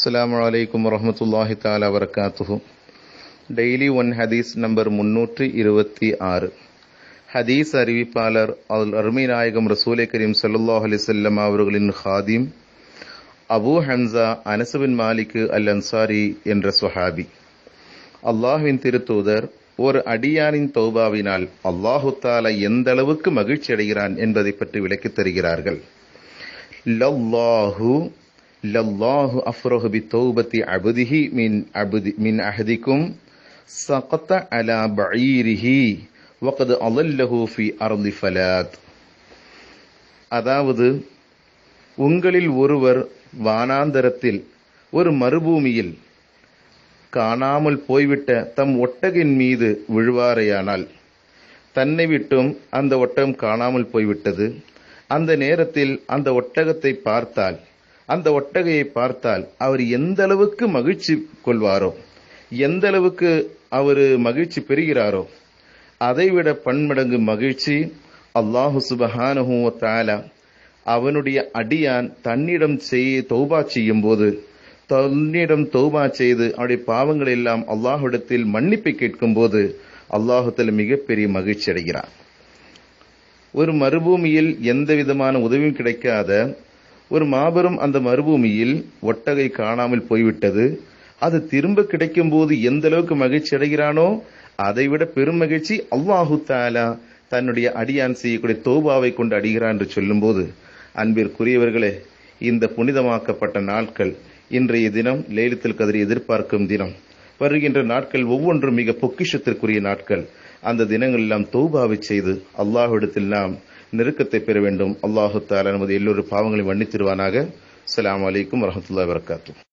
அஸ்ஸலாமு அலைக்கும் வரஹமத்துல்லாஹி தாலா வரகாத்துஹு டெய்லி ஒன் ஹதீஸ் நம்பர் முன்னூற்றி இருபத்தி ஆறு ஹதீஸ் அறிவிப்பாளர் அல் அருமை நாயகம் ரசூலை கரீம் சல்லுல்லாஹ் அலிசல்லம் அவர்களின் ஹாதிம் அபூ ஹன்சா அனசுபின் மாலிக்கு அல் அன்சாரி என்ற சுஹாபி அல்லாஹுவின் திருத்தூதர் ஒரு அடியானின் தௌபாவினால் அல்லாஹு தாலா எந்த அளவுக்கு மகிழ்ச்சி அடைகிறான் என்பதை பற்றி விளக்கித் தருகிறார்கள் லல்லாஹு லல்லாஹு அஃப்ரஹு பி தௌபத்தி அபுதிஹி மின் அபுதி மின் அஹதிக்கும் சகத்த அலா பஈரிஹி வகது அலல்லஹு ஃபி அர்லி ஃபலாத் அதாவது உங்களில் ஒருவர் வானாந்தரத்தில் ஒரு மறுபூமியில் காணாமல் போய்விட்ட தம் ஒட்டகின் மீது விழுவாரையானால் தன்னை விட்டும் அந்த ஒட்டகம் காணாமல் போய்விட்டது அந்த நேரத்தில் அந்த ஒட்டகத்தை பார்த்தால் அந்த ஒட்டகையை பார்த்தால் அவர் எந்த அளவுக்கு மகிழ்ச்சி கொள்வாரோ எந்த அளவுக்கு அவர் மகிழ்ச்சி பெறுகிறாரோ அதைவிட பன்மடங்கு மகிழ்ச்சி அல்லாஹு சுபஹானஹூ தாலா அவனுடைய அடியான் தன்னிடம் செய்ய தௌபா செய்யும் போது தன்னிடம் தௌபா செய்து அவருடைய பாவங்கள் எல்லாம் அல்லாஹுடத்தில் மன்னிப்பை கேட்கும் போது அல்லாஹுத்தில் மிகப்பெரிய மகிழ்ச்சி அடைகிறார் ஒரு மறுபூமியில் எந்த விதமான உதவியும் கிடைக்காத ஒரு மாபெரும் அந்த மறுபூமியில் ஒட்டகை காணாமல் போய்விட்டது அது திரும்ப கிடைக்கும் போது எந்த அளவுக்கு மகிழ்ச்சி அடைகிறானோ அதைவிட பெரும் மகிழ்ச்சி அல்லாஹு தாலா தன்னுடைய அடியான் செய்யக்கூடிய தோபாவை கொண்டு அடிகிறான் என்று சொல்லும்போது அன்பிற்குரியவர்களே இந்த புனிதமாக்கப்பட்ட நாட்கள் இன்றைய தினம் லேலித்தில் கதிரி எதிர்பார்க்கும் தினம் வருகின்ற நாட்கள் ஒவ்வொன்றும் மிக பொக்கிஷத்திற்குரிய நாட்கள் அந்த தினங்கள் எல்லாம் தௌபாவை செய்து அல்லாஹுடத்தில் நாம் நெருக்கத்தை பெற வேண்டும் அல்லாஹு தாலா நமது எல்லோரு பாவங்களை மன்னித்திருவானாக அஸ்லாம் வலைக்கும் வரமத்துல்லா வரகாத்தூ